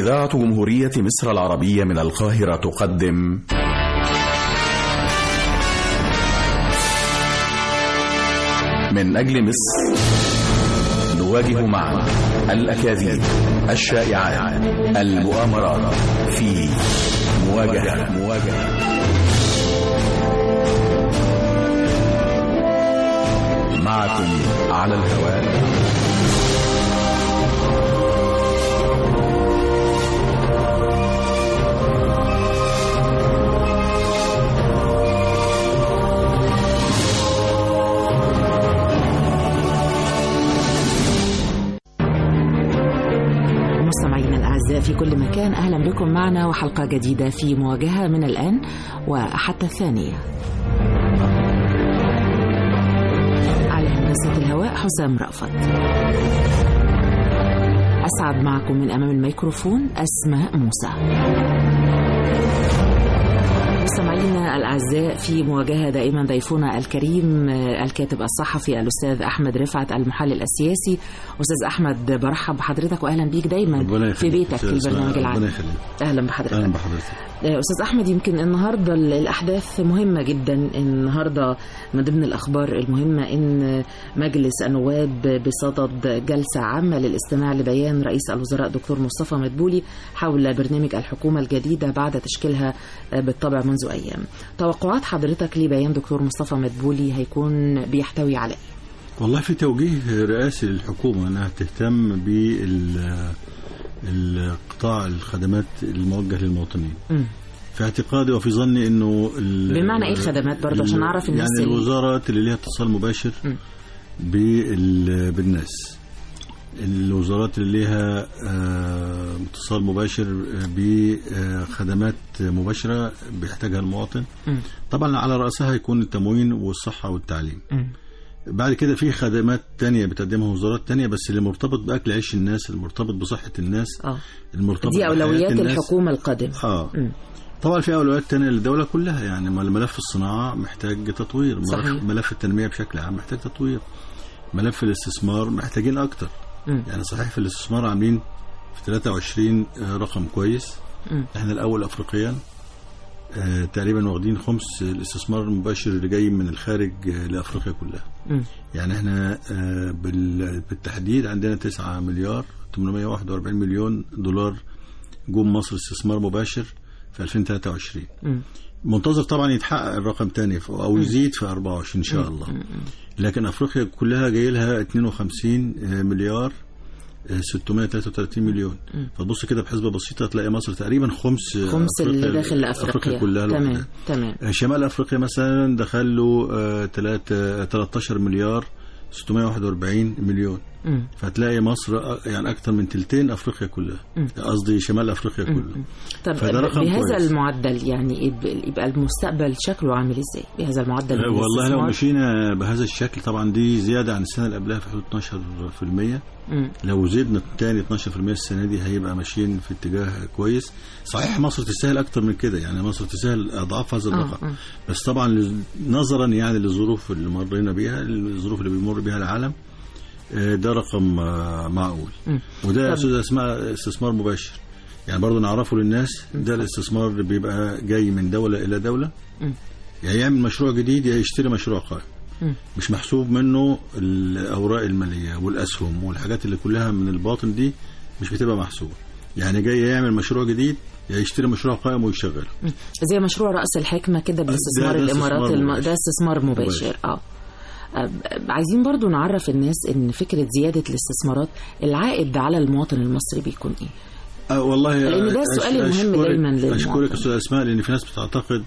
إذاعة جمهورية مصر العربية من القاهرة تقدم من أجل مصر نواجه معا الأكاذيب الشائعات المؤامرات في مواجهة مواجهة معكم على الهواء مستمعينا الأعزاء في كل مكان أهلا بكم معنا وحلقة جديدة في مواجهة من الآن وحتى الثانية على هندسة الهواء حسام رأفت أسعد معكم من أمام الميكروفون أسماء موسى مستمعينا الأعزاء في مواجهة دائما ضيفنا الكريم الكاتب الصحفي الأستاذ أحمد رفعت المحلل السياسي أستاذ أحمد برحب بحضرتك وأهلا بيك دايما في بيتك في البرنامج العام أهلا بحضرتك اهلا بحضرتك أستاذ أحمد يمكن النهاردة الأحداث مهمة جدا النهاردة من ضمن الأخبار المهمة إن مجلس النواب بصدد جلسة عامة للاستماع لبيان رئيس الوزراء دكتور مصطفى مدبولي حول برنامج الحكومة الجديدة بعد تشكيلها بالطبع منذ أيام توقعات حضرتك لبيان دكتور مصطفى مدبولي هيكون بيحتوي على إيه؟ والله في توجيه رئاسي للحكومه انها تهتم بالقطاع الخدمات الموجه للمواطنين مم. في اعتقادي وفي ظني انه ال- بمعنى إيه الخدمات برضه عشان ال- أعرف الناس يعني اللي- الوزارات اللي ليها اتصال مباشر مم. بال- بالناس الوزارات اللي ليها آه، اتصال مباشر بخدمات مباشرة بيحتاجها المواطن مم. طبعا على رأسها يكون التموين والصحة والتعليم مم. بعد كده في خدمات تانية بتقدمها وزارات تانية بس اللي مرتبط بأكل عيش الناس المرتبط بصحة الناس آه. المرتبط دي بحياة أولويات الناس. الحكومة القادمة اه مم. طبعا في أولويات تانية للدولة كلها يعني ما الملف الصناعة محتاج تطوير ملف, صحيح. ملف التنمية بشكل عام محتاج تطوير ملف الاستثمار محتاجين أكتر مم. يعني صحيح في الاستثمار عاملين في 23 آه، رقم كويس مم. احنا الأول أفريقيا آه، تقريبا واخدين خمس الاستثمار المباشر اللي جاي من الخارج آه، لأفريقيا كلها مم. يعني احنا آه، بال- بالتحديد عندنا 9 مليار 841 مليون دولار جم مصر استثمار مباشر في 2023 مم. منتظر طبعا يتحقق الرقم تاني ف- او يزيد في 24 ان شاء الله لكن افريقيا كلها جاي لها 52 مليار آه، 633 مليون فتبص كده بحسبه بسيطه تلاقي مصر تقريبا خمس آه، خمس اللي أفريقيا- داخل لأفريقيا افريقيا كلها تمام لوحدها. تمام آه، شمال افريقيا مثلا دخل له آه، تلات- آه، 13 مليار 641 مليون مم. فتلاقي مصر آه، يعني اكثر من تلتين افريقيا كلها مم. قصدي شمال افريقيا كلها طب فده رقم بهذا كويس. المعدل يعني يبقى يبقى المستقبل شكله عامل ازاي بهذا المعدل من والله لو الاستثمار؟ مشينا بهذا الشكل طبعا دي زياده عن السنه اللي قبلها في حدود 12% مم. لو زدنا تاني 12% السنه دي هيبقى ماشيين في اتجاه كويس صحيح مصر تستاهل اكتر من كده يعني مصر تستاهل اضعاف هذا آه، الرقم آه. بس طبعا لز- نظرا يعني للظروف اللي مرينا بيها الظروف اللي بيمر بيها العالم آه، ده رقم آه، معقول مم. وده طب- يا استاذ اسماء استثمار مباشر يعني برضه نعرفه للناس ده الاستثمار اللي بيبقى جاي من دوله الى دوله مم. يا يعمل مشروع جديد يا يشتري مشروع قائم مم. مش محسوب منه الاوراق الماليه والاسهم والحاجات اللي كلها من الباطن دي مش بتبقى محسوبه يعني جاي يعمل مشروع جديد يا يشتري مشروع قائم ويشغله زي مشروع راس الحكمه كده باستثمار ده- ده الامارات استثمار الم... مباشر. ده استثمار مباشر مباشر. اه آه، عايزين برضو نعرف الناس ان فكره زياده الاستثمارات العائد على المواطن المصري بيكون ايه أه والله لأن ده أش- السؤال المهم أشكرك- دايماً للمواطن. اشكرك استاذ اسماء لان في ناس بتعتقد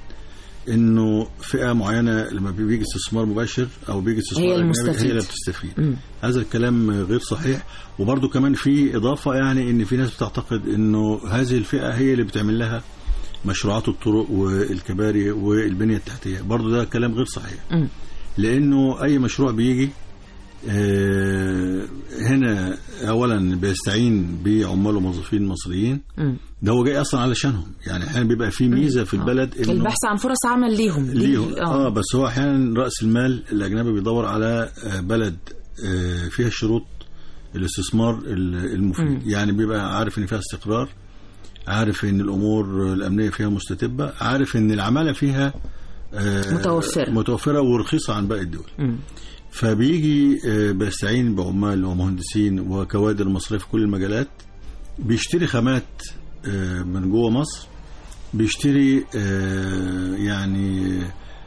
انه فئه معينه لما بيجي استثمار مباشر او بيجي استثمار هي أجنبي المستفيد. هي اللي بتستفيد مم. هذا الكلام غير صحيح وبرضه كمان في اضافه يعني ان في ناس بتعتقد انه هذه الفئه هي اللي بتعمل لها مشروعات الطرق والكباري والبنيه التحتيه برضه ده كلام غير صحيح مم. لانه اي مشروع بيجي آه، هنا اولا بيستعين بعمال وموظفين مصريين مم. ده هو جاي اصلا علشانهم يعني احيانا بيبقى في ميزه في البلد انه البحث عن فرص عمل ليهم ليهم دي- اه بس هو احيانا راس المال الاجنبي بيدور على آه، بلد آه، فيها شروط الاستثمار ال- المفيد مم. يعني بيبقى عارف ان فيها استقرار عارف ان الامور الامنيه فيها مستتبه عارف ان العماله فيها آه، متوفرة. متوفره ورخيصه عن باقي الدول مم. فبيجي آه، بيستعين بعمال ومهندسين وكوادر مصريه في كل المجالات بيشتري خامات آه، من جوه مصر بيشتري آه، يعني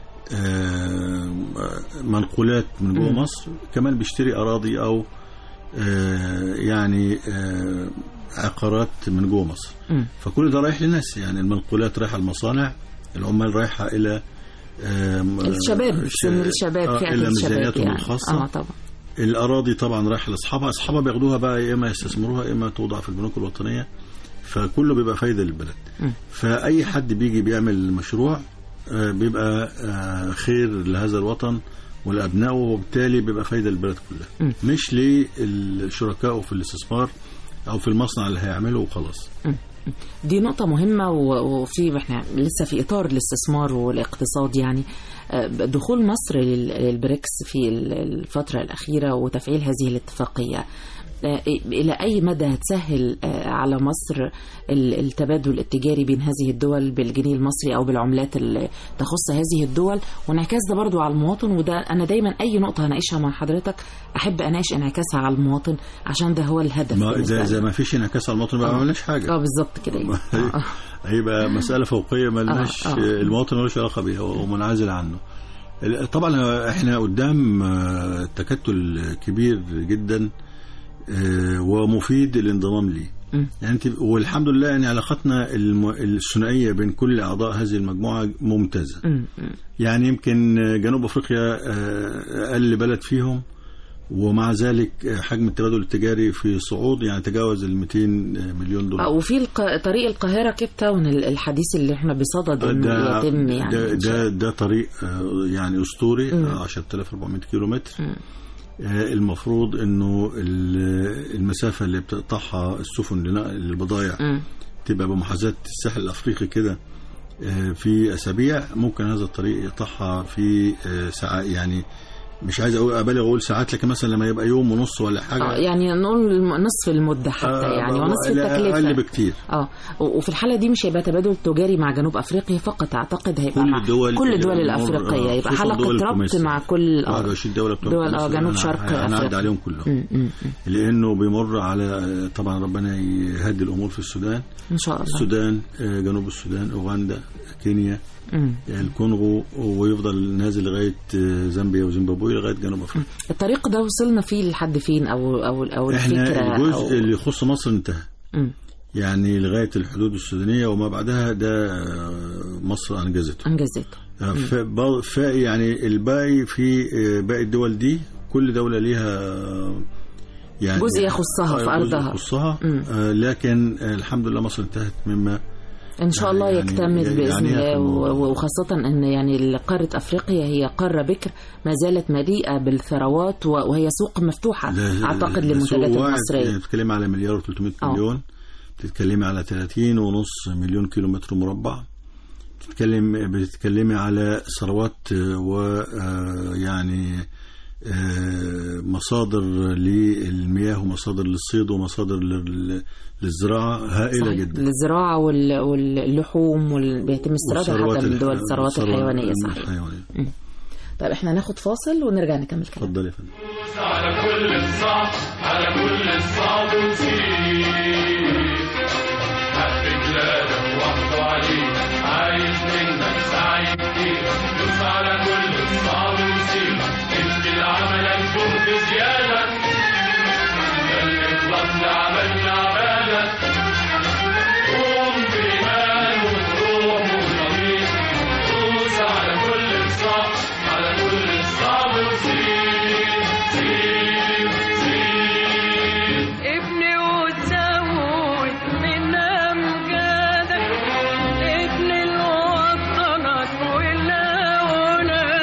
آه، منقولات من جوه مصر كمان بيشتري اراضي او آه، يعني آه، عقارات من جوه مصر مم. فكل ده رايح لناس يعني المنقولات رايحه المصانع العمال رايحه الى آم، الشباب ش- سن الشباب آه، فئة الى الشباب ميزانياتهم يعني الخاصه اه طبعا الاراضي طبعا رايحه لاصحابها اصحابها بياخدوها بقى يا اما يستثمروها يا اما توضع في البنوك الوطنيه فكله بيبقى فايده للبلد مم. فاي حد بيجي بيعمل مشروع آه، بيبقى آه، خير لهذا الوطن ولابنائه وبالتالي بيبقى فايده للبلد كلها مم. مش للشركاء في الاستثمار او في المصنع اللي هيعمله وخلاص دي نقطة مهمة و- وفي احنا لسه في إطار الاستثمار والاقتصاد يعني آه، دخول مصر لل- للبريكس في ال- الفترة الأخيرة وتفعيل هذه الاتفاقية آه، إلى أي مدى هتسهل آه، على مصر ال- التبادل التجاري بين هذه الدول بالجنيه المصري أو بالعملات اللي تخص هذه الدول وانعكاس ده برضو على المواطن وده أنا دايما أي نقطة هناقشها مع حضرتك أحب أناقش انعكاسها على المواطن عشان ده هو الهدف ما بالنسبة اذا لي. اذا ما فيش انعكاس على المواطن بقى ما عملناش حاجه اه بالظبط كده يعني. آه، آه. هيبقى مسألة فوقية ملناش آه، آه. المواطن ملوش علاقة بيها ومنعزل عنه طبعا احنا قدام آه، تكتل كبير جدا آه، ومفيد الانضمام ليه مم. يعني انت والحمد لله يعني علاقتنا الم- الثنائيه بين كل اعضاء هذه المجموعه ممتازه مم. مم. يعني يمكن جنوب افريقيا آه، اقل بلد فيهم ومع ذلك حجم التبادل التجاري في صعود يعني تجاوز ال 200 مليون دولار آه، وفي الق... طريق القاهرة كيب تاون ال- الحديث اللي احنا بصدد انه ده يتم يعني ده إن شاء ده, ده طريق آه، يعني اسطوري مم. آه، 10400 كيلو متر مم. آه، المفروض انه ال- المسافه اللي بتقطعها السفن لنقل البضائع مم. تبقى بمحاذاه الساحل الافريقي كده آه، في اسابيع ممكن هذا الطريق يقطعها في آه، ساعات يعني مش عايز اقول ابالغ اقول ساعات لكن مثلا لما يبقى يوم ونص ولا حاجه آه يعني نقول الم- نصف المدة حتى آه، يعني آه، ونصف لا، اقل التكلفة بكتير اه و- وفي الحالة دي مش هيبقى تبادل تجاري مع جنوب افريقيا فقط اعتقد هيبقى كل مع الدول كل الدول بمر- الافريقية آه، يبقى خصوصاً دول حلقة ربط الكوميسا. مع كل آه. 21 دوله بتوع دول، آه، الكوميسا. جنوب أنا- شرق هنعدي أفريقيا. عليهم كلهم مم. مم. مم. لانه بيمر على طبعا ربنا يهدي الامور في السودان ان شاء الله السودان آه، جنوب السودان اوغندا كينيا مم. الكونغو ويفضل نازل لغايه آه، زامبيا وزيمبابوي لغايه جنوب افريقيا الطريق ده وصلنا فيه لحد فين او او او احنا الفكرة الجزء أو... اللي يخص مصر انتهى مم. يعني لغايه الحدود السودانيه وما بعدها ده آه، مصر انجزته انجزته آه، ف- ب- ف يعني الباقي في آه، باقي الدول دي كل دوله ليها آه، يعني جزء يخصها في آه، جزء أرضها. يخصها مم. آه، لكن آه، الحمد لله مصر انتهت مما ان شاء الله يعني- يكتمل يعني باذن يعنيها في الله الموضوع. و- وخاصه ان يعني قاره افريقيا هي قاره بكر ما زالت مليئه بالثروات و- وهي سوق مفتوحه ده- اعتقد ده للمنتجات سوق واحد، المصريه بتتكلمي على مليار و300 آه. مليون بتتكلمي على 30 ونص مليون كيلو متر مربع بتتكلم بتتكلمي على ثروات ويعني مصادر للمياه ومصادر للصيد ومصادر لل- للزراعة هائلة صحيح. جدا للزراعه وال- واللحوم وال... بيتم استيرادها والثروات حتى من الح- دول الثروات والثروات الحيوانيه صحيح الحيوانية طيب احنا هناخد فاصل ونرجع نكمل كلام اتفضل يا فندم على كل الصعب على كل الصعب وسيب حق بلادك وحده عليك عايز منك سعي كتير دوس على كل الصعب وسيب انت اللي عملك جهد زيادة ده الإخلاص اللي عملنا عبادك قوم بإيمان وبروح وضمير دوس على كل الصعب على كل الصعب وسيب سيب سيب ابني وتزود من امجادك ابن الوطنك ولا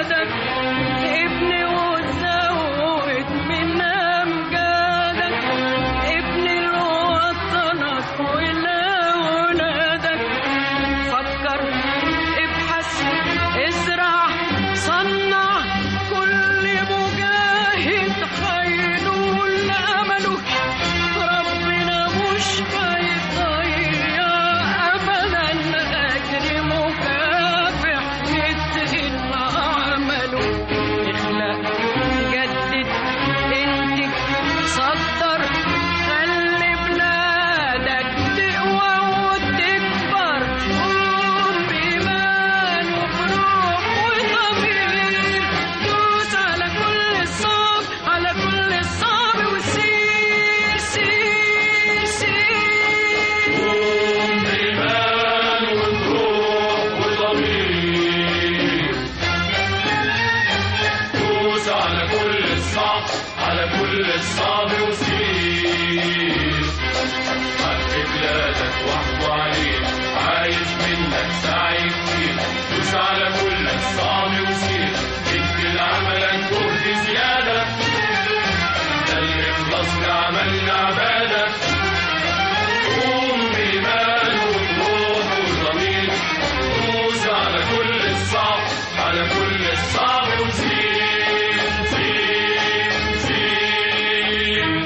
الصعب وسير حق بلادك واحكوا عليه عايز منك سعي كتير دوس على كل الصعب وسير ادي لعملك جهد زيادة ده اللي خلصنا عملنا عبادة قوم بإيمان وبروح وضمير دوس على كل الصعب على كل الصعب وسير سير سير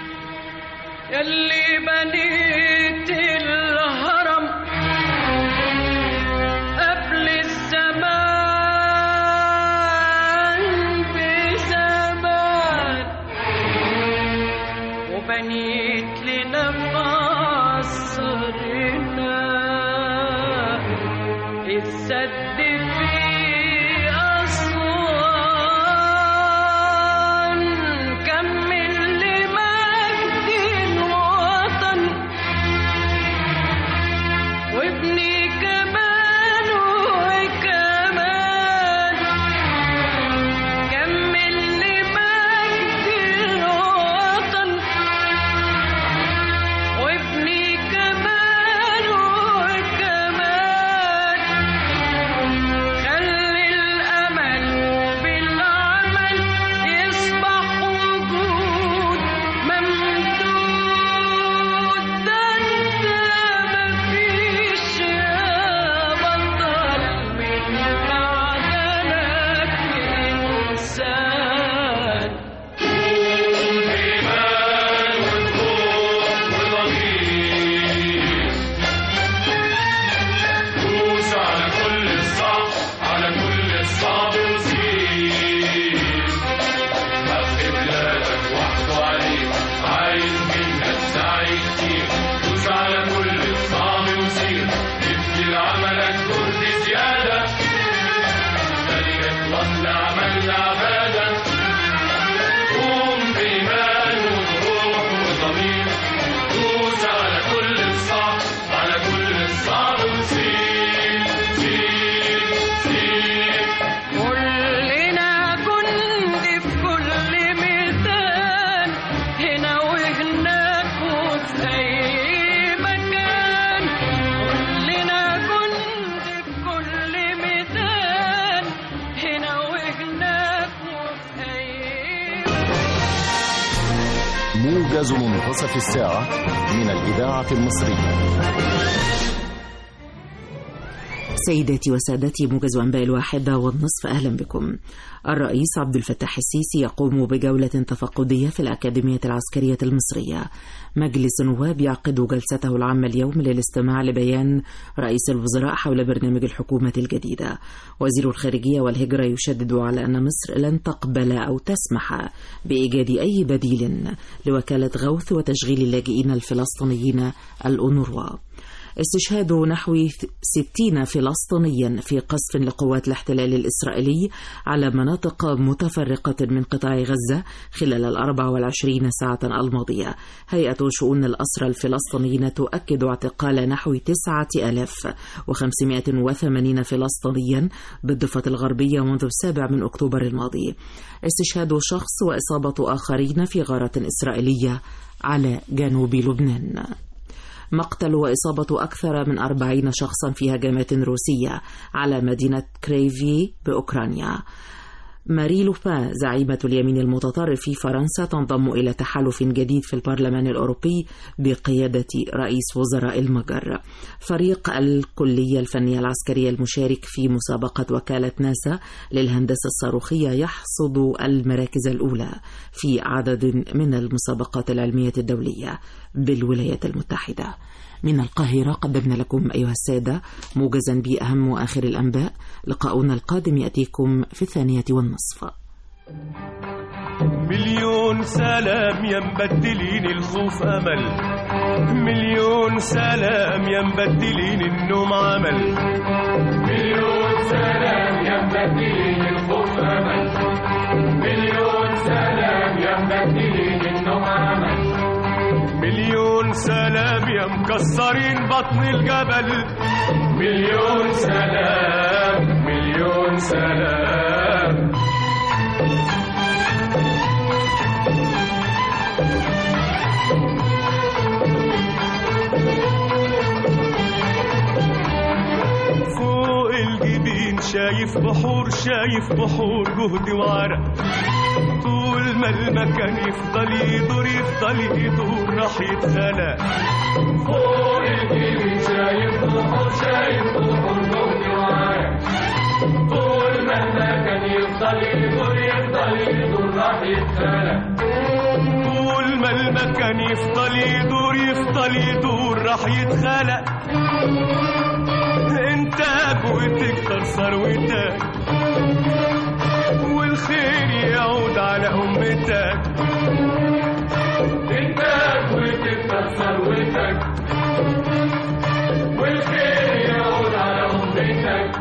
يلي بنيت الهرم قبل الزمان بزمان وبنيت لنا قصرنا السد في أسوان كمل لمجد الوطن وابني كمان وكمان كمل لمجد الوطن وابني كمان وكمان خلي الأمل بالعمل يصبح وجود ممدود ده انت مفيش يا بطل من معدنك إنسان إيمان وطموح وضمير دوس على كل الصعب على كل الصعب وسير حق بلادك وحده عليك عايز منك سعي كتير دوس على كل الصعب وسير ادي لعملك جهد زيادة ده اللي خلصنا عملنا عبادة قوم بإيمان وبروح وضمير دوس على كل الصعب على كل الصعب وسير سير سير كلنا جند في كل ميدان هنا وهناك وفي أي مكان كلنا جند في كل ميدان هنا وهناك وفي أي موجز منتصف الساعة من الإذاعة المصرية سيداتي وسادتي موجز أنباء الواحدة والنصف أهلا بكم الرئيس عبد الفتاح السيسي يقوم بجولة تفقدية في الأكاديمية العسكرية المصرية مجلس النواب يعقد جلسته العامة اليوم للاستماع لبيان رئيس الوزراء حول برنامج الحكومة الجديدة وزير الخارجية والهجرة يشدد على أن مصر لن تقبل أو تسمح بإيجاد أي بديل لوكالة غوث وتشغيل اللاجئين الفلسطينيين الأونروا استشهاد نحو 60 فلسطينيا في قصف لقوات الاحتلال الإسرائيلي على مناطق متفرقة من قطاع غزة خلال ال 24 ساعة الماضية هيئة شؤون الأسرى الفلسطينيين تؤكد اعتقال نحو 9580 فلسطينيا بالضفة الغربية منذ السابع من أكتوبر الماضي استشهاد شخص وإصابة آخرين في غارة إسرائيلية على جنوب لبنان مقتل وإصابة أكثر من أربعين شخصا في هجمات روسية على مدينة كريفي بأوكرانيا ماري لوبان زعيمة اليمين المتطرف في فرنسا تنضم إلى تحالف جديد في البرلمان الأوروبي بقيادة رئيس وزراء المجر فريق الكلية الفنية العسكرية المشارك في مسابقة وكالة ناسا للهندسة الصاروخية يحصد المراكز الأولى في عدد من المسابقات العلمية الدولية بالولايات المتحدة من القاهرة قدمنا لكم أيها السادة موجزا بأهم وآخر الأنباء لقاؤنا القادم يأتيكم في الثانية والنصف مليون سلام يا مبدلين الخوف امل مليون سلام يا مبدلين النوم عمل مليون سلام يا مبدلين الخوف امل مليون سلام يا مبدلين النوم عمل مليون سلام يا مكسرين بطن الجبل مليون سلام مليون سلام شايف بحور شايف بحور جهد وعرق طول ما المكان يفضل يدور يفضل يدور راح يتخلق فوق الجبل شايف بحور شايف بحور جهد وعرق طول ما المكان يفضل يدور يفضل يدور راح يتخلق طول ما المكان يفضل يدور يفضل يدور راح يتخلق انتاج وتكتر ثروتك والخير يعود على امتك انتاج وتكتر ثروتك والخير يعود على امتك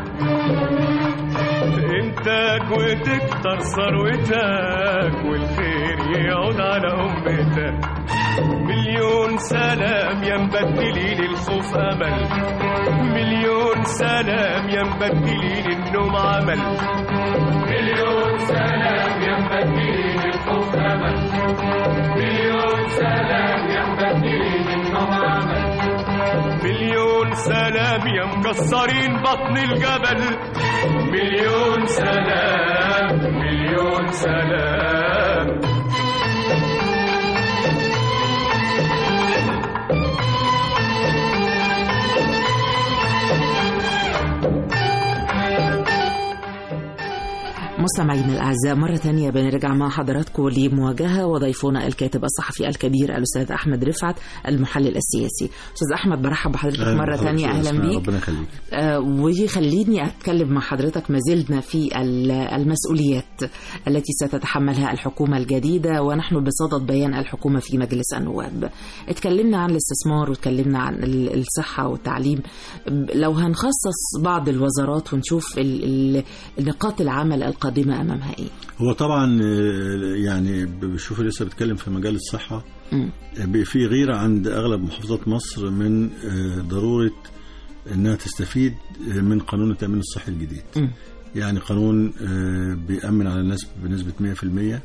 انتاج وتكتر ثروتك والخير يعود على امتك مليون سلام يا مبدلين الخوف امل مليون سلام يا مبدلين النوم عمل مليون سلام يا مبدلين الخوف امل مليون سلام يا مبدلين النوم عمل مليون سلام يا مكسرين بطن الجبل مليون سلام مليون سلام مستمعينا الأعزاء مرة ثانية بنرجع مع حضراتكم لمواجهة وضيفنا الكاتب الصحفي الكبير الأستاذ أحمد رفعت المحلل السياسي أستاذ أحمد برحب بحضرتك أهلا مرة بحضرتك ثانية يا أهلا أسماء، بيك ربنا يخليك آه، وخليني أتكلم مع حضرتك ما زلنا في ال- المسؤوليات التي ستتحملها الحكومة الجديدة ونحن بصدد بيان الحكومة في مجلس النواب اتكلمنا عن الاستثمار واتكلمنا عن ال- الصحة والتعليم لو هنخصص بعض الوزارات ونشوف ال- ال- نقاط العمل القادمة أمامها إيه هو طبعا آه، يعني بشوف لسه بتكلم في مجال الصحة مم. آه، بقى في غيرة عند أغلب محافظات مصر من آه، ضرورة أنها تستفيد آه، من قانون التأمين الصحي الجديد مم. يعني قانون آه، بيأمن على الناس بنسبة 100%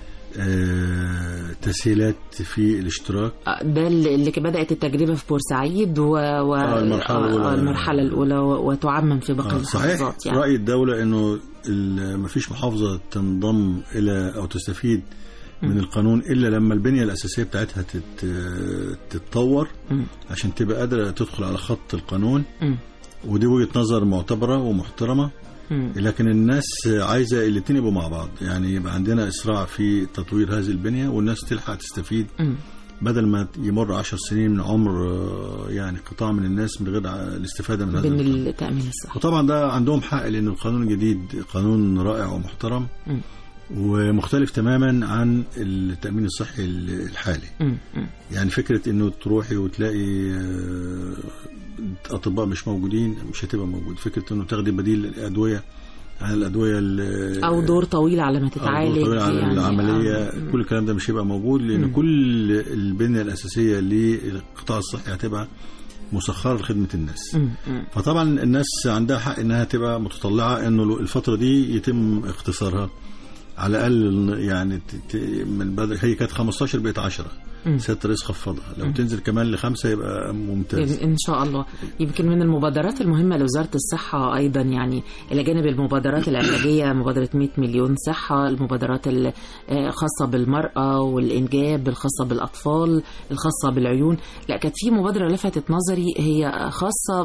آه، تسهيلات في الاشتراك آه، ده اللي ك- بدأت التجربة في بورسعيد و... و... آه، المرحلة آه، الأولى. آه، المرحلة الأولى و- وتعمم في باقي آه، صحيح المحافظات يعني رأي الدولة أنه ال- مفيش محافظة تنضم إلى أو تستفيد من القانون إلا لما البنية الأساسية بتاعتها تت... تتطور مم. عشان تبقى قادرة تدخل على خط القانون مم. ودي وجهة نظر معتبرة ومحترمة مم. لكن الناس عايزة الاتنين يبقوا مع بعض يعني يبقى عندنا إسراع في تطوير هذه البنية والناس تلحق تستفيد مم. بدل ما يمر عشر سنين من عمر آه، يعني قطاع من الناس من غير ع- الاستفادة من هذا بين القانون. التأمين الصحي وطبعا ده عندهم حق لأن القانون الجديد قانون رائع ومحترم مم. ومختلف تماما عن التأمين الصحي الحالي مم. مم. يعني فكرة انه تروحي وتلاقي آه، اطباء مش موجودين مش هتبقى موجود فكرة انه تاخدي بديل الادوية عن الادوية ال- أو دور طويل على ما أو تتعالج دور طويل على يعني العملية آه. كل الكلام ده مش هيبقى موجود لان مم. كل البنية الاساسية للقطاع الصحي هتبقى مسخرة لخدمة الناس مم. مم. فطبعا الناس عندها حق انها تبقى متطلعه انه الفتره دي يتم اختصارها على الاقل يعني ت- ت- من بدل هي كانت 15 بقت 10 مم. سياده الرئيس خفضها لو تنزل كمان لخمسه يبقى ممتاز إن شاء الله يمكن من المبادرات المهمة لوزارة الصحة أيضا يعني إلى جانب المبادرات العلاجية مبادرة 100 مليون صحة المبادرات الخاصة بالمرأة والإنجاب الخاصة بالأطفال الخاصة بالعيون لا كانت في مبادرة لفتت نظري هي خاصة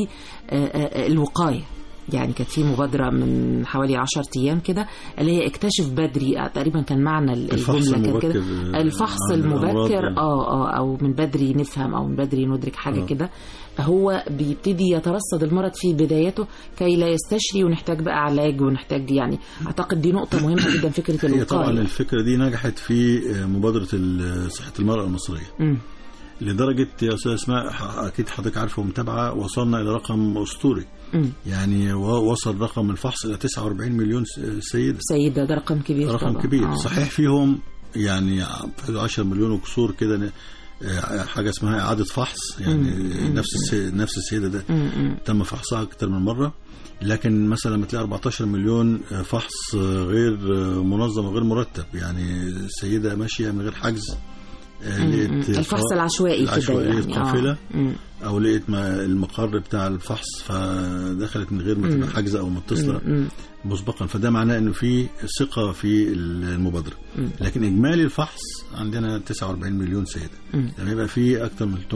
بالوقاية يعني كانت في مبادرة من حوالي 10 أيام كده اللي هي اكتشف بدري آه، تقريبا كان معنى الفحص الجملة كان كده المبكر، آه، الفحص عن الأمراض المبكر ال- اه اه او من بدري نفهم او من بدري ندرك حاجه آه. كده هو بيبتدي يترصد المرض في بدايته كي لا يستشري ونحتاج بقى علاج ونحتاج يعني اعتقد دي نقطه مهمه جدا فكره هي طبعا الوقايه الفكره دي نجحت في مبادره ال- صحه المراه المصريه مم. لدرجه يا استاذ اسماء ح- اكيد حضرتك عارفه ومتابعه وصلنا الى رقم اسطوري مم. يعني و- وصل رقم الفحص الى 49 مليون س- سيده سيدة ده رقم كبير رقم طبعا. كبير آه. صحيح فيهم يعني 10 مليون وكسور كده ن- آه، حاجه اسمها اعاده فحص يعني نفس السي- نفس السيده ده مم. مم. تم فحصها اكتر من مره لكن مثلا لما تلاقي 14 مليون آه، فحص آه، غير آه، منظم وغير مرتب يعني السيده ماشيه من غير حجز آه، مم. لقيت الفحص العشوائي كده العشوائية يعني القافله آه. مم. او لقيت ما المقر بتاع الفحص فدخلت من غير ما تبقى حاجزه او متصله مسبقا فده معناه انه في ثقه في المبادره لكن اجمالي الفحص عندنا 49 مليون سيده لما يبقى في اكثر من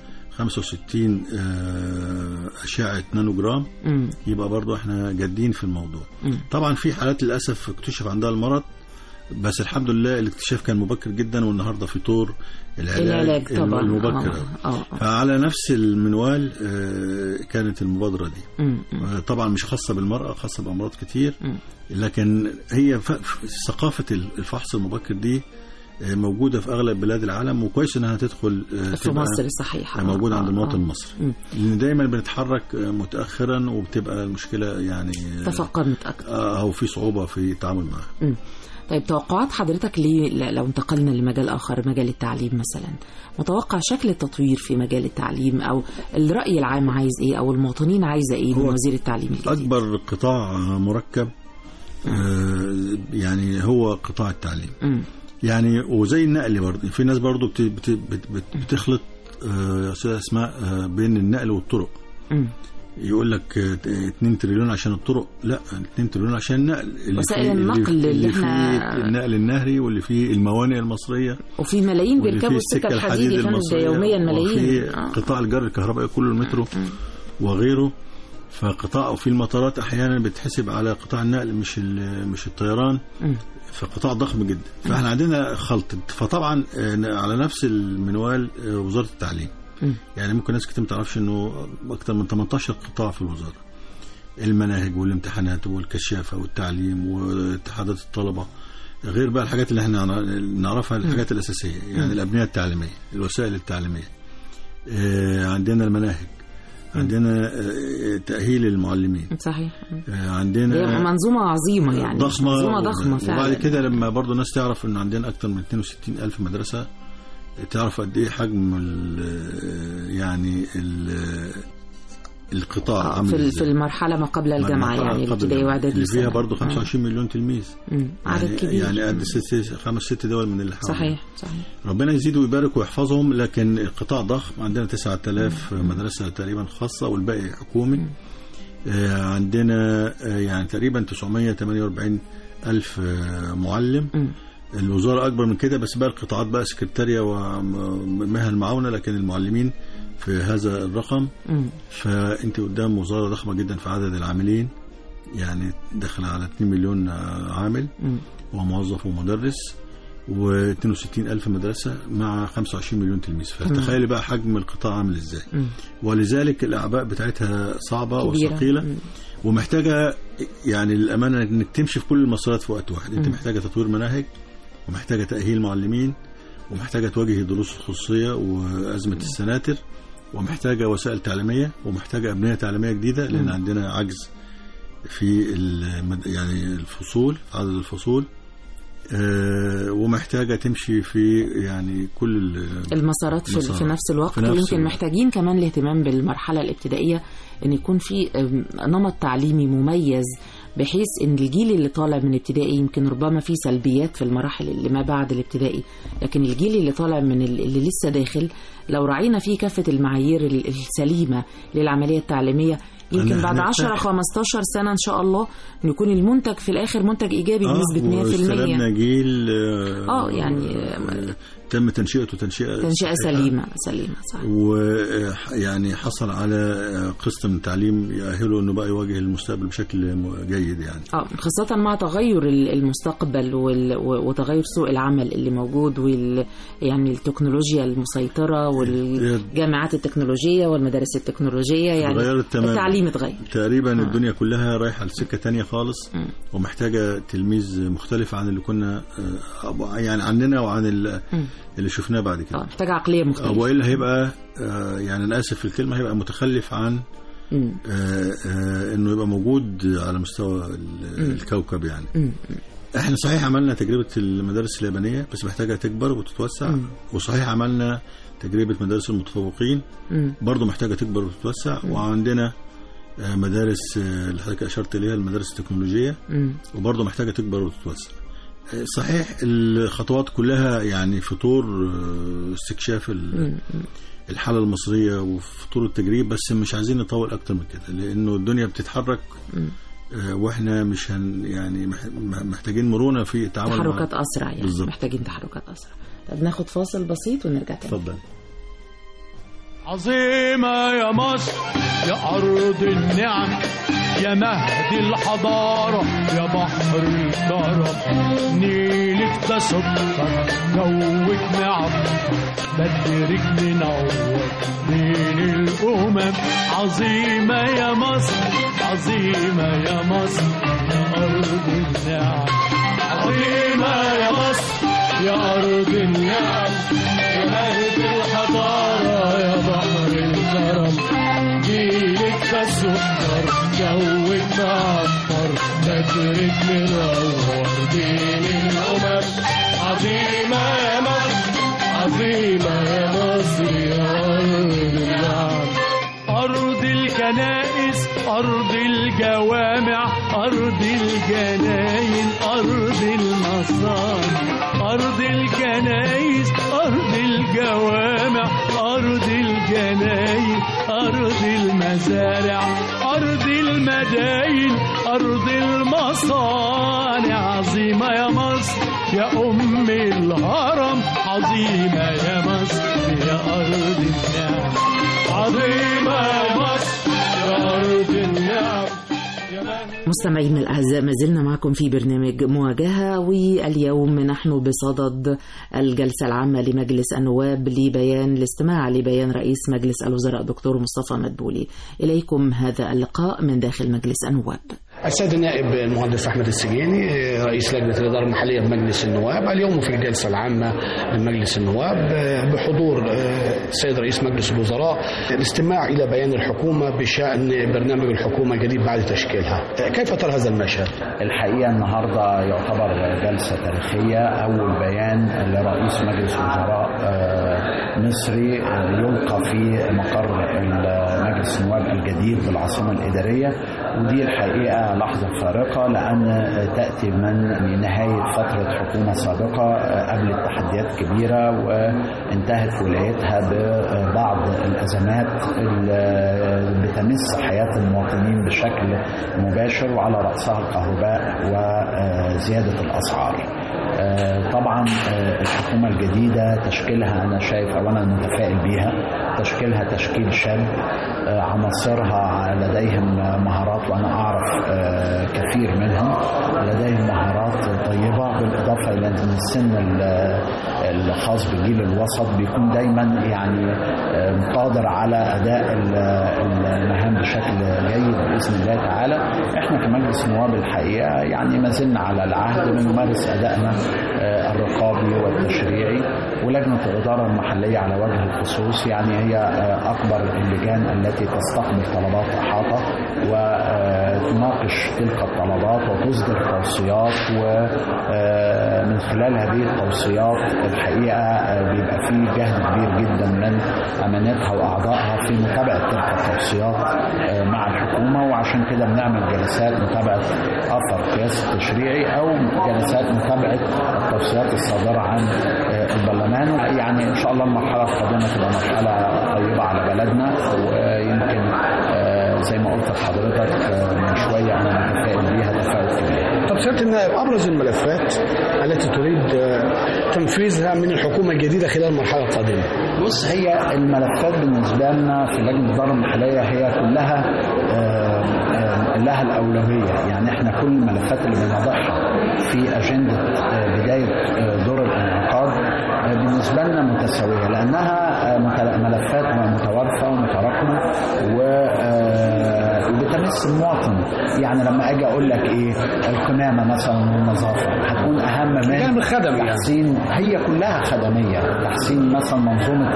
365 آه، اشعه نانو جرام مم. يبقى برضو احنا جادين في الموضوع طبعا في حالات للاسف اكتشف عندها المرض بس الحمد لله الاكتشاف كان مبكر جدا والنهارده في طور العلاج, العلاج طبعا المبكر آه. آه. آه. فعلى نفس المنوال آه، كانت المبادره دي مم. مم. آه، طبعا مش خاصه بالمراه خاصه بامراض كتير مم. لكن هي ف- ف- ثقافه الفحص المبكر دي آه، موجوده في اغلب بلاد العالم وكويس انها تدخل آه، في تبقى مصر صحيح موجوده آه. عند آه. المواطن المصري مم. لان دايما بنتحرك آه، متاخرا وبتبقى المشكله يعني آه، تفقدت اكتر آه، او في صعوبه في التعامل معها مم. طيب توقعات حضرتك ليه ل- لو انتقلنا لمجال اخر مجال التعليم مثلا متوقع شكل التطوير في مجال التعليم او الراي العام عايز ايه او المواطنين عايزه ايه من هو وزير التعليم الجديد اكبر قطاع مركب آه، يعني هو قطاع التعليم مم. يعني وزي النقل برضه في ناس برضه بت بت بت بت بتخلط آه، يا استاذه اسماء آه، بين النقل والطرق مم. يقول لك آه، 2 تريليون عشان الطرق لا 2 تريليون عشان النقل اللي وسائل فيه- النقل اللي اللي احنا- فيه النقل النهري واللي فيه الموانئ المصريه وفي ملايين واللي بيركبوا فيه السكه الحديد فندم ده يوميا ملايين وفي آه. قطاع الجر الكهربائي كله المترو وغيره فقطاع وفي المطارات احيانا بتحسب على قطاع النقل مش ال- مش الطيران مم. فقطاع ضخم جدا فاحنا عندنا خلط فطبعا آه، على نفس المنوال آه، وزاره التعليم مم. يعني ممكن ناس كتير ما تعرفش انه اكتر من 18 قطاع في الوزاره المناهج والامتحانات والكشافه والتعليم واتحادات الطلبه غير بقى الحاجات اللي احنا نعرفها الحاجات الاساسيه يعني الابنيه التعليميه الوسائل التعليميه آه، عندنا المناهج عندنا آه، تاهيل المعلمين صحيح آه، هي عندنا منظومه عظيمه يعني ضخمه منظومه ضخمه فعلا وبعد كده لما برضو الناس تعرف ان عندنا اكتر من 62 الف مدرسه تعرف قد ايه حجم ال- يعني ال- القطاع آه، عامل في ال- إزاي. في المرحله ما قبل الجامعه مرحلة يعني قبل الابتدائي الجامعة، واعدادي اللي فيها ثانوي. برضو آه. 25 مليون تلميذ مم. عدد يعني كبير يعني قد ست خمس ست دول من اللي حوالينا صحيح صحيح ربنا يزيد ويبارك ويحفظهم لكن القطاع ضخم عندنا 9000 مدرسة تقريبا خاصة والباقي حكومي آه، عندنا آه، يعني تقريبا 948 ألف آه، معلم مم. الوزارة أكبر من كده بس بقى القطاعات بقى سكرتارية ومهن معاونة لكن المعلمين في هذا الرقم مم. فأنت قدام وزارة ضخمة جدا في عدد العاملين يعني داخل على 2 مليون آه، عامل مم. وموظف ومدرس و62 ألف مدرسة مع 25 مليون تلميذ فتخيلي بقى حجم القطاع عامل ازاي مم. ولذلك الأعباء بتاعتها صعبة كبيرة. وثقيلة مم. ومحتاجة يعني للأمانة انك تمشي في كل المسارات في وقت واحد انت محتاجة تطوير مناهج ومحتاجة تأهيل معلمين ومحتاجة تواجه الدروس الخصوصية وأزمة السناتر ومحتاجة وسائل تعليمية ومحتاجة أبنية تعليمية جديدة لأن عندنا عجز في المد... يعني الفصول عدد الفصول آه، ومحتاجة تمشي في يعني كل ال- المسارات في, المسارات. في نفس الوقت في نفس ويمكن الوقت. محتاجين كمان الاهتمام بالمرحله الابتدائيه ان يكون في أم، نمط تعليمي مميز بحيث ان الجيل اللي طالع من ابتدائي يمكن ربما في سلبيات في المراحل اللي ما بعد الابتدائي لكن الجيل اللي طالع من ال- اللي لسه داخل لو راعينا فيه كافه المعايير ال- السليمه للعمليه التعليميه يمكن أنا- بعد أنا 10 أرتاح. 15 سنه ان شاء الله يكون المنتج في الاخر منتج ايجابي بنسبه 100% واستلمنا جيل آه، اه يعني آه، تم تنشئته تنشئة تنشئه صحيحة. سليمه سليمه صحيح ويعني حصل على قسط من التعليم يأهله انه بقى يواجه المستقبل بشكل م- جيد يعني اه خاصة مع تغير ال- المستقبل وال- و- وتغير سوق العمل اللي موجود وال يعني التكنولوجيا المسيطرة والجامعات التكنولوجية والمدارس التكنولوجية يعني اتغيرت تماماً. التعليم اتغير تقريبا الدنيا كلها رايحه لسكه تانية خالص مم. ومحتاجه تلميذ مختلف عن اللي كنا آه، يعني عننا وعن ال- مم. اللي شفناه بعد كده اه محتاجة عقلية آه، مختلفة والا هيبقى آه، يعني انا اسف في الكلمه هيبقى متخلف عن مم. آه، آه، انه يبقى موجود على مستوى ال- الكوكب يعني مم. احنا صحيح عملنا تجربه المدارس اليابانيه بس محتاجه تكبر وتتوسع وصحيح عملنا تجربه مدارس المتفوقين مم. برضه محتاجه تكبر وتتوسع وعندنا آه، مدارس آه، اللي حضرتك اشرت اليها المدارس التكنولوجيه مم. وبرضه محتاجه تكبر وتتوسع آه، صحيح الخطوات كلها يعني في طور آه، استكشاف ال- مم. الحاله المصريه وفي طور التجريب بس مش عايزين نطول اكتر من كده لانه الدنيا بتتحرك آه، واحنا مش هن يعني مح- محتاجين مرونه في التعامل مع- تحركات اسرع يعني بالظبط. محتاجين تحركات اسرع طب ناخد فاصل بسيط ونرجع تاني اتفضل عظيمة يا مصر يا أرض النعم يا مهد الحضارة يا بحر الكرم نيلك ده سكر جوك نعم بدرك منور بين الأمم عظيمة يا مصر عظيمة يا مصر يا أرض النعم عظيمة يا مصر يا أرض النعم يا مهد الحضارة يا بحر الكرم جيلك ده سكر جوك معطر بدرك منور بين الأمم عظيمة يا مصر عظيمة يا مصر يا أرض النعم أرض الكنائس أرض الجوامع أرض الجناين أرض المصانع أرض الكنائس أرض الجوامع أرض الجناين أرض المزارع أرض المداين أرض المصانع عظيمة يا مصر يا أم الهرم عظيمة يا مصر يا أرض النعم عظيمة يا مصر يا أرض النعم مستمعينا الأعزاء ما زلنا معكم في برنامج مواجهة واليوم نحن بصدد الجلسة العامة لمجلس النواب لبيان الاستماع لبيان رئيس مجلس الوزراء دكتور مصطفى مدبولي إليكم هذا اللقاء من داخل مجلس النواب السيد النائب المهندس احمد السجيني رئيس لجنه الاداره المحليه بمجلس النواب اليوم في الجلسه العامه لمجلس النواب بحضور السيد رئيس مجلس الوزراء الاستماع الى بيان الحكومه بشان برنامج الحكومه الجديد بعد تشكيلها كيف ترى هذا المشهد؟ الحقيقه النهارده يعتبر جلسه تاريخيه اول بيان لرئيس مجلس وزراء مصري يلقى في مقر مجلس النواب الجديد بالعاصمه الاداريه ودي الحقيقه لحظه فارقه لان تاتي من نهايه فتره حكومه سابقه قبل تحديات كبيره وانتهت ولايتها ببعض الازمات اللي بتمس حياه المواطنين بشكل مباشر وعلى راسها الكهرباء وزياده الاسعار. طبعا الحكومه الجديده تشكيلها انا شايف اولا متفائل بيها تشكيلها تشكيل شاب عناصرها لديهم مهارات وانا اعرف كثير منهم لديهم مهارات طيبه بالاضافه الى ان السن الخاص بالجيل الوسط بيكون دايما يعني قادر على اداء المهام بشكل جيد باذن الله تعالى احنا كمجلس نواب الحقيقه يعني ما زلنا على العهد بنمارس ادائنا الرقابي والتشريعي ولجنه الاداره المحليه على وجه الخصوص يعني هي اكبر اللجان التي تستقبل طلبات احاطه وتناقش تلك الطلبات وتصدر توصيات ومن خلال هذه التوصيات الحقيقه بيبقى في جهد كبير جدا من اماناتها واعضائها في متابعه تلك التوصيات مع الحكومه وعشان كده بنعمل جلسات متابعه اثر القياس التشريعي او جلسات متابعه التوصيات الصادره عن البرلمان يعني ان شاء الله المرحله القادمه تبقى مرحله طيبه على بلدنا ويمكن زي ما قلت لحضرتك من شويه انا متفائل بيها تفاؤل كبير. طب سياده النائب ابرز الملفات التي تريد تنفيذها من الحكومه الجديده خلال المرحله القادمه؟ بص هي الملفات بالنسبه لنا في لجنه الاداره المحليه هي كلها لها الاولويه يعني احنا كل الملفات اللي بنضعها في اجنده بدايه دور الانعقاد بالنسبه لنا متساويه لانها ملفات متوارثه ومتراكمه و وبتمس المواطن يعني لما اجي اقول لك ايه القمامه مثلا والنظافه هتكون اهم من الجانب الخدمي تحسين هي كلها خدميه تحسين مثلا منظومه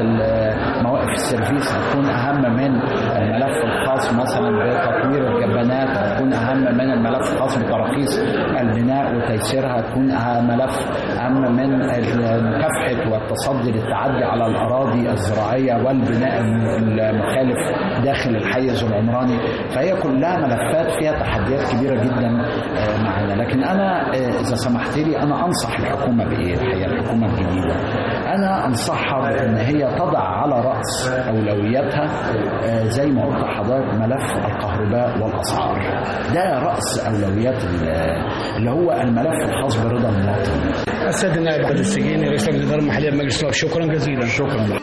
مواقف السيرفيس هتكون اهم من الملف الخاص مثلا بتطوير الجبانات تكون اهم من الملف الخاص بتراخيص البناء وتيسيرها تكون أهم ملف اهم من مكافحه والتصدي للتعدي على الاراضي الزراعيه والبناء المخالف داخل الحيز العمراني فهي كلها ملفات فيها تحديات كبيره جدا آه، معنا لكن انا آه، اذا سمحت لي انا انصح الحكومه بايه الحقيقه الحكومه الجديده انا انصحها بان هي تضع على راس اولوياتها آه، زي ما قلت لحضرتك ملف الكهرباء والاسعار ده راس اولويات ال- اللي هو الملف الخاص برضا المواطن السيد النائب احمد السجيني رئيس لجنه الاداره المحليه بمجلس النواب شكرا جزيلا شكرا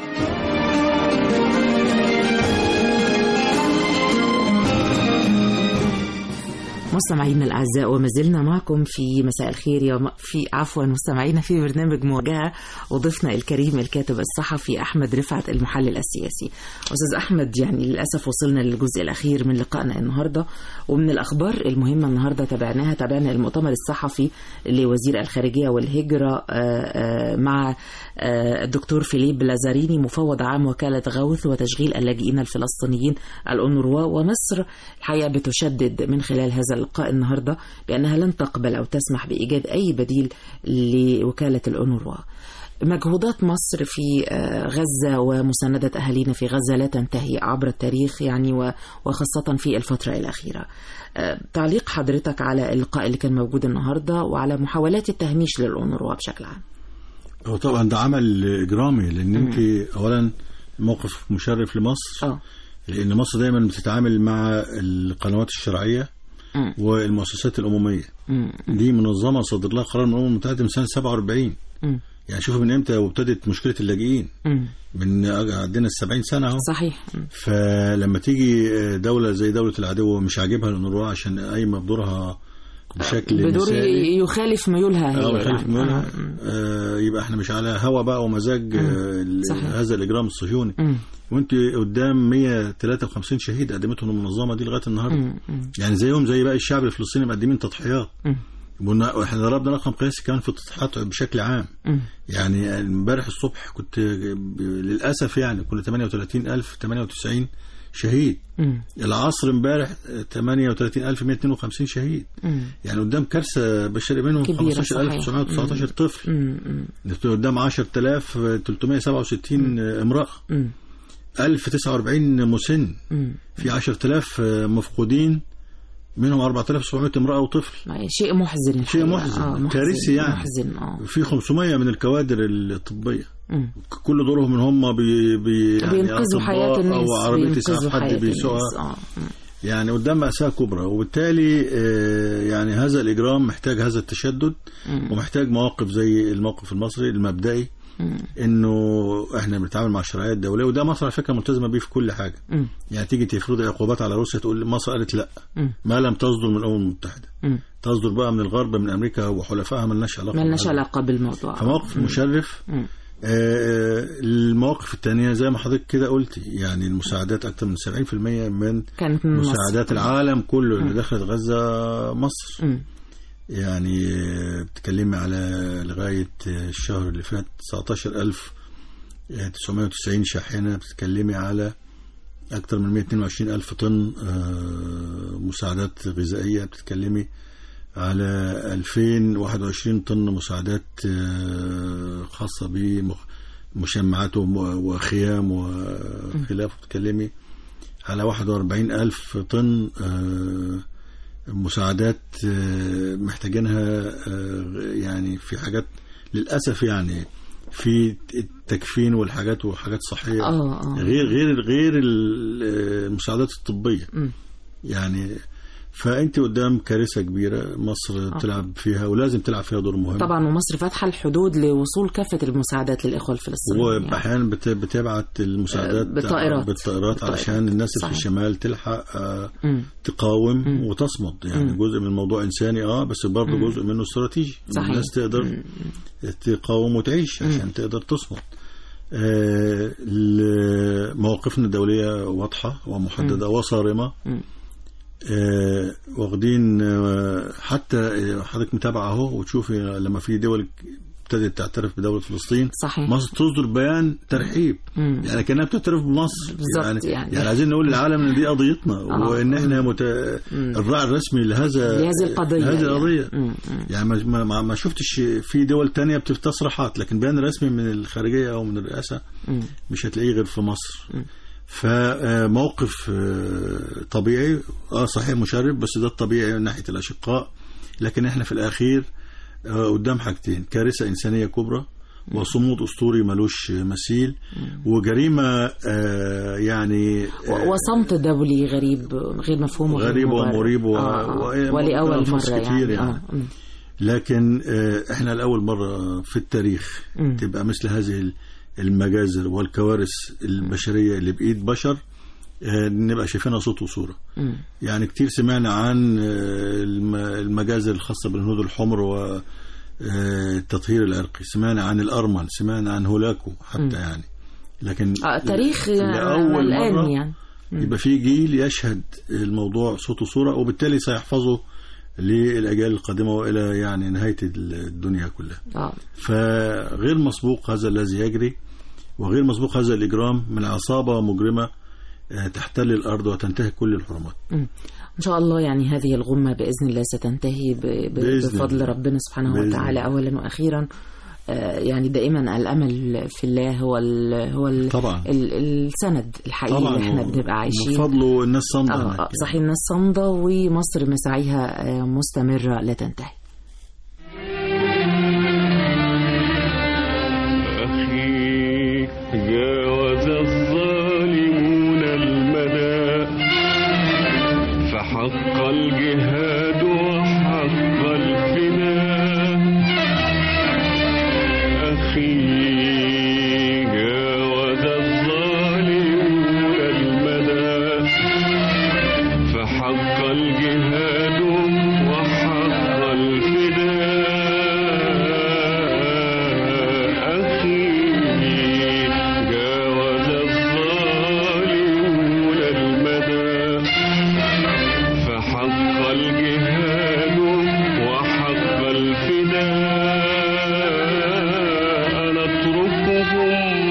مستمعينا الاعزاء وما زلنا معكم في مساء الخير يا م- في عفوا مستمعينا في برنامج مواجهه وضيفنا الكريم الكاتب الصحفي احمد رفعت المحلل السياسي. استاذ احمد يعني للاسف وصلنا للجزء الاخير من لقائنا النهارده ومن الاخبار المهمه النهارده تابعناها تابعنا المؤتمر الصحفي لوزير الخارجيه والهجره آه، آه، مع آه، الدكتور فيليب لازاريني مفوض عام وكاله غوث وتشغيل اللاجئين الفلسطينيين الأونروا ومصر الحقيقه بتشدد من خلال هذا اللقاء النهارده بانها لن تقبل او تسمح بايجاد اي بديل لوكاله الأونروا. مجهودات مصر في آه، غزة ومساندة أهالينا في غزة لا تنتهي عبر التاريخ يعني و- وخاصة في الفترة الأخيرة آه، تعليق حضرتك على اللقاء اللي كان موجود النهاردة وعلى محاولات التهميش للأونروا بشكل عام هو طبعا ده عمل اجرامي لان انت اولا موقف مشرف لمصر اه لان مصر دايما بتتعامل مع القنوات الشرعيه مم. والمؤسسات الامميه مم. دي منظمه صدر لها قرار من الامم المتحده من سنه 47 مم. يعني شوف من امتى وابتدت مشكله اللاجئين مم. من عندنا ال 70 سنه اهو صحيح مم. فلما تيجي دوله زي دوله العدو مش عاجبها الانروا عشان قايمه بدورها بشكل بدور نسائي يخالف ميولها هي اه يخالف يعني. ميولها آه. مم. آه يبقى احنا مش على هوا بقى ومزاج آه ال- صحيح. هذا الاجرام الصهيوني مم. وانت قدام 153 شهيد قدمتهم المنظمه دي لغايه النهارده مم. مم. يعني زيهم زي باقي الشعب الفلسطيني مقدمين تضحيات مم. ونا- واحنا ضربنا رقم قياسي كمان في التضحيات بشكل عام مم. يعني امبارح الصبح كنت ب- للاسف يعني كل 38000 98 شهيد مم. العصر امبارح 38152 شهيد مم. يعني قدام كارثه بشريه منهم كبيرة، 15919 طفل مم. مم. قدام 10363 امراه مم. 1049 مسن مم. في 10000 مفقودين منهم 4700 امراه وطفل يعني شيء محزن شيء الحقيقة. محزن، آه كارثي يعني. محزن اه في 500 من الكوادر الطبيه مم. كل دورهم ان هم بي بي يعني بينقذوا أطباء حياة الناس او عربيه بينقذوا اسعاف حياة حد بيسوقها الناس. اه مم. يعني قدام مأساة كبرى وبالتالي آه، يعني هذا الإجرام محتاج هذا التشدد مم. ومحتاج مواقف زي الموقف المصري المبدئي مم. انه احنا بنتعامل مع الشرعيه الدوليه وده مصر على فكره ملتزمه بيه في كل حاجه مم. يعني تيجي تفرض عقوبات على روسيا تقول مصر قالت لا مم. ما لم تصدر من الامم المتحده مم. تصدر بقى من الغرب من امريكا وحلفائها ملناش علاقه ملناش بهذا. علاقة بالموضوع فموقف مشرف مم. آه، المواقف الثانيه زي ما حضرتك كده قلتي يعني المساعدات اكثر من 70% من كانت من مصر. مساعدات العالم كله اللي دخلت غزه مصر مم. يعني آه، بتكلمي على لغايه آه، الشهر اللي فات 19990 شاحنه بتتكلمي على اكثر من 122 الف طن آه، مساعدات غذائيه بتتكلمي على 2021 طن مساعدات آه، خاصه بمشمعات وم- وخيام وخلافه بتتكلمي على 41 ألف طن آه، مساعدات آه، محتاجينها آه، يعني في حاجات للأسف يعني في التكفين والحاجات وحاجات صحية اه اه غير غير غير ال- المساعدات الطبية مم. يعني فأنت قدام كارثة كبيرة مصر بتلعب فيها ولازم تلعب فيها دور مهم طبعا ومصر فاتحة الحدود لوصول كافة المساعدات للإخوة الفلسطينيين يعني. واحيانا بت- بتبعت المساعدات آه، بالطائرات. بالطائرات علشان بالطائرات. الناس اللي في صحيح. الشمال تلحق آه، مم. تقاوم وتصمد يعني جزء من الموضوع انساني اه بس برضه جزء منه استراتيجي صحيح. الناس تقدر تقاوم وتعيش عشان تقدر تصمد آه، ال- مواقفنا الدولية واضحة ومحددة وصارمة مم. آه، واخدين آه، حتى آه، حضرتك متابعة اهو وتشوفي لما في دول ابتدت تعترف بدوله فلسطين صحيح. مصر تصدر بيان ترحيب مم. يعني كانها بتعترف بمصر بالظبط يعني, يعني. يعني, يعني عايزين نقول للعالم ان دي قضيتنا آه. وان احنا مت... الراعي الرسمي لهذا لهذه القضية لهذه يعني. القضيه مم. يعني ما, ما, ما شفتش في دول تانية بتصريحات لكن بيان رسمي من الخارجيه او من الرئاسه مم. مش هتلاقيه غير في مصر فموقف طبيعي اه صحيح مشرف بس ده الطبيعي من ناحيه الاشقاء لكن احنا في الاخير آه، قدام حاجتين كارثه انسانيه كبرى وصمود اسطوري ملوش مثيل وجريمه آه، يعني و- وصمت دولي غريب غير مفهوم وغير غريب مبرر. ومريب و- آه. و- ولأول ألفاظ مرة كتير يعني, يعني. آه. مم. لكن آه، احنا لاول مره في التاريخ مم. تبقى مثل هذه ال- المجازر والكوارث البشريه اللي بايد بشر آه، نبقى شايفينها صوت وصوره مم. يعني كتير سمعنا عن آه، الم- المجازر الخاصه بالهنود الحمر و آه، التطهير العرقي سمعنا عن الارمن سمعنا عن هولاكو حتى يعني لكن آه تاريخ لأول الآن مرة يعني يبقى في جيل يشهد الموضوع صوت وصورة وبالتالي سيحفظه للأجيال القادمة وإلى يعني نهاية الدنيا كلها آه. فغير مسبوق هذا الذي يجري وغير مسبوق هذا الإجرام من عصابة مجرمة آه، تحتل الأرض وتنتهك كل الحرمات مم. إن شاء الله يعني هذه الغمة بإذن الله ستنتهي ب... ب... بإذن بفضل الله. ربنا سبحانه بإذن وتعالى الله. أولا وأخيرا آه، يعني دائما الأمل في الله هو ال... هو ال... طبعا. ال... السند الحقيقي طبعا اللي احنا بنبقى عايشين بفضله الناس صامدة آه هناك آه، صحيح الناس صامدة ومصر مساعيها آه، مستمرة لا تنتهي أخي جاوز الظالمون المدى فحق الجهاد وحق الفداء أخي جاوز الظالمون المدى فحق الجهاد وحق الفداء أخي جاوز الظالمون المدى فحق الجهاد وحق الفداء نتركهم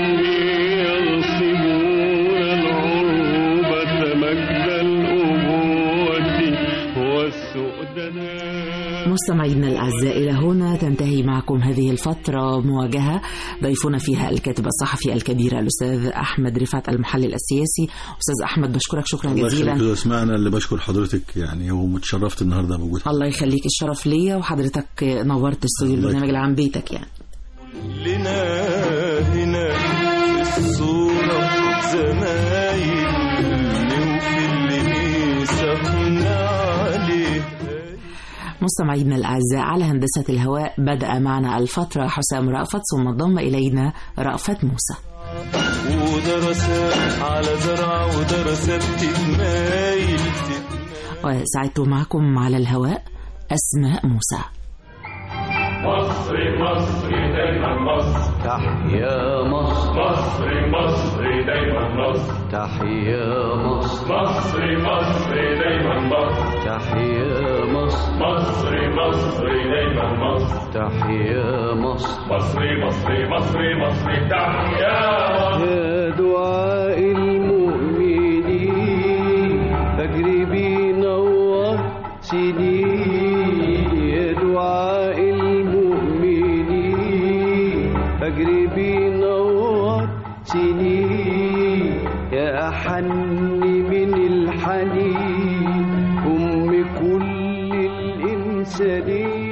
يغصبون العروبة مجد الأبوة والسؤدناء مستمعينا الأعزاء إلى هنا تنتهي معكم هذه الفترة مواجهة ضيفنا فيها الكاتب الصحفي الكبير الأستاذ أحمد رفعت المحلل السياسي أستاذ أحمد بشكرك شكرا الله يخليك جزيلا يا اسمعنا اللي بشكر حضرتك يعني ومتشرفت النهارده بوجود الله يخليك الشرف ليا وحضرتك نورت استوديو الله البرنامج العام بيتك يعني لنا هنا في الصورة زمايل وفي اللي سهرنا عليه مستمعينا الأعزاء على هندسة الهواء بدأ معنا الفترة حسام رأفت ثم انضم إلينا رأفت موسى ودرسات على زرع ودرسات تتمايل وسعدت معكم على الهواء أسماء موسى مصري مصري دايما مصر تحيا مصر مصري مصري دايما مصر تحيا مصر مصري مصري دايما مصر تحيا مصر مصري مصري دايما مصر تحيا مصر مصري مصري مصري مصري تحيا مصر يا دعاء المؤمنين فجر بينور سنين يا دعاء المؤمنين فجر بينور سنين يا أحن من الحنين أم كل الإنسانين